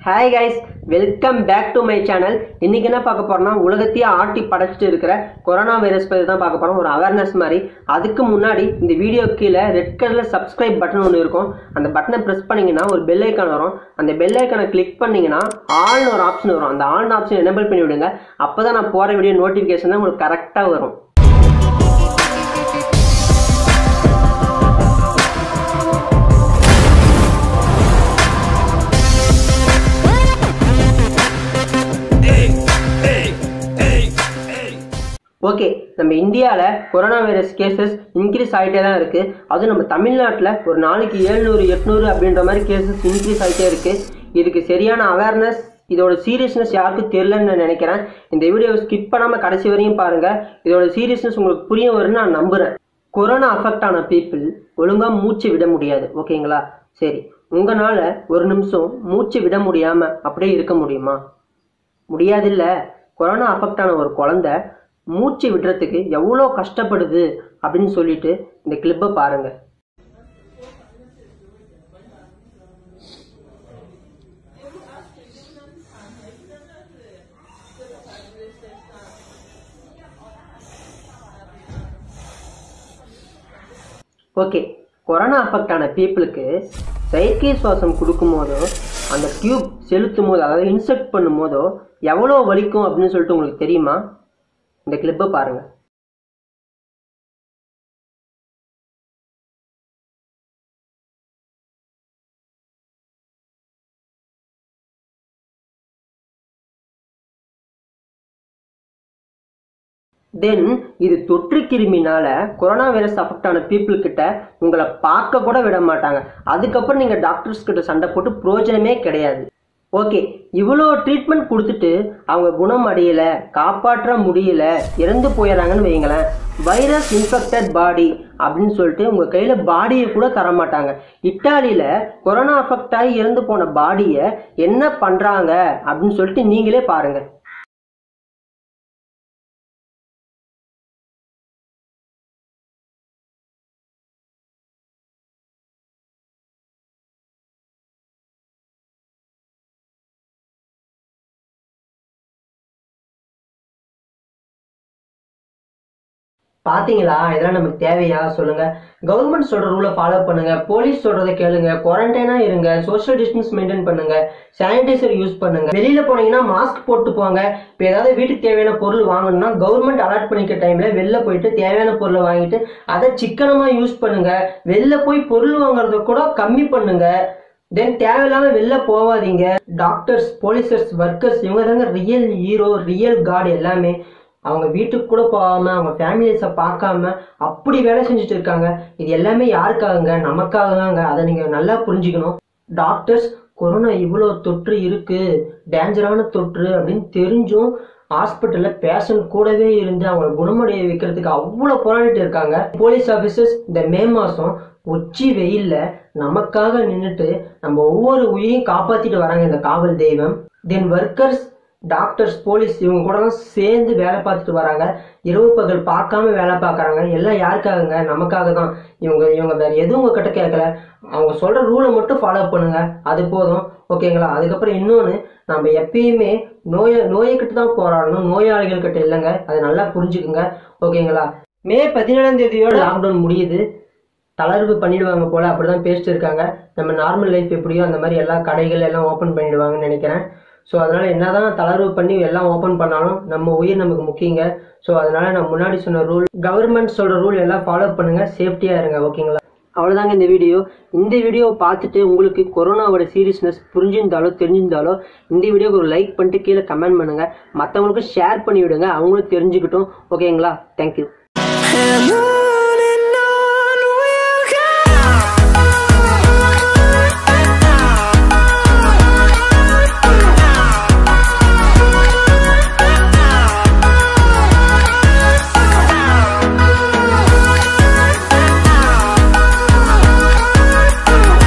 hi guys welcome back to my channel இன்னைக்கு என்ன பார்க்க போறோம்னா உலகத்தையே ஆட்டி படைச்சிட்டு இருக்கிற கொரோனா வைரஸ் பற்றி தான் பார்க்க போறோம் ஒரு அவேர்னஸ் மாதிரி அதுக்கு முன்னாடி இந்த வீடியோ கீழே ரெட் கலர்ல சப்ஸ்கிரைப் பட்டன் ஒன்று இருக்கும் அந்த பட்டனை ப்ரெஸ் பண்ணீங்கன்னா ஒரு பெல் ஐக்கான் வரும் அந்த பெல் ஐக்கானை கிளிக் பண்ணீங்கன்னா ஆல்னு ஒரு ஆப்ஷன் வரும் அந்த ஆல் ஆப்ஷன் எனேபிள் பண்ணி விடுங்க அப்பதான் நான் போற வீடியோ நோட்டிஃபிகேஷன் தான் உங்களுக்கு கரெக்டாக வரும் ஓகே நம்ம இந்தியாவில் கொரோனா வைரஸ் கேசஸ் இன்க்ரீஸ் ஆகிட்டே தான் இருக்குது அதுவும் நம்ம தமிழ்நாட்டில் ஒரு நாளைக்கு ஏழ்நூறு எட்நூறு அப்படின்ற மாதிரி கேசஸ் இன்க்ரீஸ் ஆகிட்டே இருக்குது இதுக்கு சரியான அவேர்னஸ் இதோட சீரியஸ்னஸ் யாருக்கும் தெரிலன்னு நான் நினைக்கிறேன் இந்த வீடியோவை ஸ்கிப் பண்ணாமல் கடைசி வரையும் பாருங்கள் இதோட சீரியஸ்னஸ் உங்களுக்கு புரிய வரும்னு நான் நம்புகிறேன் கொரோனா அஃபெக்ட் ஆன பீப்புள் ஒழுங்காக மூச்சு விட முடியாது ஓகேங்களா சரி உங்களால் ஒரு நிமிஷம் மூச்சு விட முடியாமல் அப்படியே இருக்க முடியுமா முடியாதில்ல கொரோனா அஃபெக்ட் ஆன ஒரு குழந்தை மூச்சு விடுறதுக்கு எவ்வளோ கஷ்டப்படுது அப்படின்னு சொல்லிட்டு இந்த கிளிப்பை பாருங்க ஓகே கொரோனா அஃபெக்ட் ஆன பீப்புளுக்கு செயற்கை சுவாசம் கொடுக்கும் போதோ அந்த டியூப் செலுத்தும் போதோ அதாவது இன்செக்ட் பண்ணும் போதோ எவ்வளோ வலிக்கும் அப்படின்னு சொல்லிட்டு உங்களுக்கு தெரியுமா இந்த கிளிப்பை பாருங்க தென் இது தொற்று கிருமினால கொரோனா வைரஸ் அஃபெக்ட் ஆன பீப்புள் கிட்ட உங்களை பார்க்க கூட விட மாட்டாங்க அதுக்கப்புறம் நீங்கள் டாக்டர்ஸ் கிட்ட சண்டை போட்டு பிரயோஜனமே கிடையாது ஓகே இவ்வளோ ட்ரீட்மெண்ட் கொடுத்துட்டு அவங்க குணம் அடையல காப்பாற்ற முடியல இறந்து போயிடறாங்கன்னு வைங்களேன் வைரஸ் இன்ஃபெக்டட் பாடி அப்படின்னு சொல்லிட்டு உங்கள் கையில் பாடியை கூட தர மாட்டாங்க இட்டாலியில் கொரோனா அஃபெக்ட் ஆகி இறந்து போன பாடியை என்ன பண்ணுறாங்க அப்படின்னு சொல்லிட்டு நீங்களே பாருங்கள் பாத்தீங்களா இதெல்லாம் நமக்கு தேவையா சொல்லுங்க கவர்மெண்ட் சொல்ற ரூலை ஃபாலோ பண்ணுங்க போலீஸ் சொல்றதை கேளுங்க குவாரண்டைனா இருங்க சோஷியல் டிஸ்டன்ஸ் மெயின்டைன் பண்ணுங்க சானிடைசர் யூஸ் பண்ணுங்க வெளியில போனீங்கன்னா மாஸ்க் போட்டு போங்க இப்போ ஏதாவது வீட்டுக்கு தேவையான பொருள் வாங்கணும்னா கவர்மெண்ட் அலாட் பண்ணிக்க டைம்ல வெளில போயிட்டு தேவையான பொருளை வாங்கிட்டு அதை சிக்கனமா யூஸ் பண்ணுங்க வெளில போய் பொருள் வாங்குறத கூட கம்மி பண்ணுங்க தென் தேவையில்லாம வெளில போகாதீங்க டாக்டர்ஸ் போலீசர்ஸ் ஒர்க்கர்ஸ் இவங்க தாங்க ரியல் ஹீரோ ரியல் காட் எல்லாமே அவங்க வீட்டுக்கு கூட போகாம அவங்க ஃபேமிலிஸை பார்க்காம அப்படி வேலை செஞ்சுட்டு இருக்காங்க இது எல்லாமே யாருக்காகங்க நமக்காக தாங்க அதை நீங்க நல்லா புரிஞ்சுக்கணும் டாக்டர்ஸ் கொரோனா இவ்வளோ தொற்று இருக்கு டேஞ்சரான தொற்று அப்படின்னு தெரிஞ்சும் ஹாஸ்பிட்டல்ல பேஷண்ட் கூடவே இருந்து அவங்களை குணமடைய வைக்கிறதுக்கு அவ்வளோ போராடிட்டு இருக்காங்க போலீஸ் ஆஃபீஸர்ஸ் இந்த மே மாதம் உச்சி வெயில்ல நமக்காக நின்றுட்டு நம்ம ஒவ்வொரு உயிரையும் காப்பாத்திட்டு வராங்க இந்த காவல் தெய்வம் தென் ஒர்க்கர்ஸ் டாக்டர்ஸ் போலீஸ் இவங்க கூட சேர்ந்து வேலை பார்த்துட்டு வராங்க இரவு பகல் பார்க்காம வேலை பார்க்குறாங்க எல்லாம் யாருக்காகங்க நமக்காக தான் இவங்க இவங்க வேற எதுவும் உங்ககிட்ட கேட்கல அவங்க சொல்ற ரூலை மட்டும் ஃபாலோ பண்ணுங்க அது போதும் ஓகேங்களா அதுக்கப்புறம் இன்னொன்று நம்ம எப்பயுமே நோய நோய்கிட்ட தான் போராடணும் நோயாளிகள் கிட்ட இல்லைங்க அதை நல்லா புரிஞ்சுக்குங்க ஓகேங்களா மே பதினேழாம் தேதியோட லாக்டவுன் முடியுது தளர்வு பண்ணிடுவாங்க போல அப்படிதான் பேசிட்டு இருக்காங்க நம்ம நார்மல் லைஃப் எப்படியோ அந்த மாதிரி எல்லா கடைகள் எல்லாம் ஓப்பன் பண்ணிடுவாங்கன்னு நினைக்கிறேன் ஸோ அதனால என்னதான் தளர்வு பண்ணி எல்லாம் ஓப்பன் பண்ணாலும் நம்ம உயிர் நமக்கு முக்கியங்க ஸோ அதனால நான் முன்னாடி சொன்ன ரூல் கவர்மெண்ட் சொல்ற ரூல் எல்லாம் ஃபாலோ பண்ணுங்க சேஃப்டியா இருங்க ஓகேங்களா அவ்வளோதாங்க இந்த வீடியோ இந்த வீடியோவை பார்த்துட்டு உங்களுக்கு கொரோனாவோட சீரியஸ்னஸ் புரிஞ்சிருந்தாலோ தெரிஞ்சிருந்தாலோ இந்த வீடியோக்கு ஒரு லைக் பண்ணிட்டு கீழே கமெண்ட் பண்ணுங்க மற்றவங்களுக்கும் ஷேர் பண்ணி விடுங்க அவங்களும் தெரிஞ்சுக்கிட்டும் ஓகேங்களா தேங்க்யூ And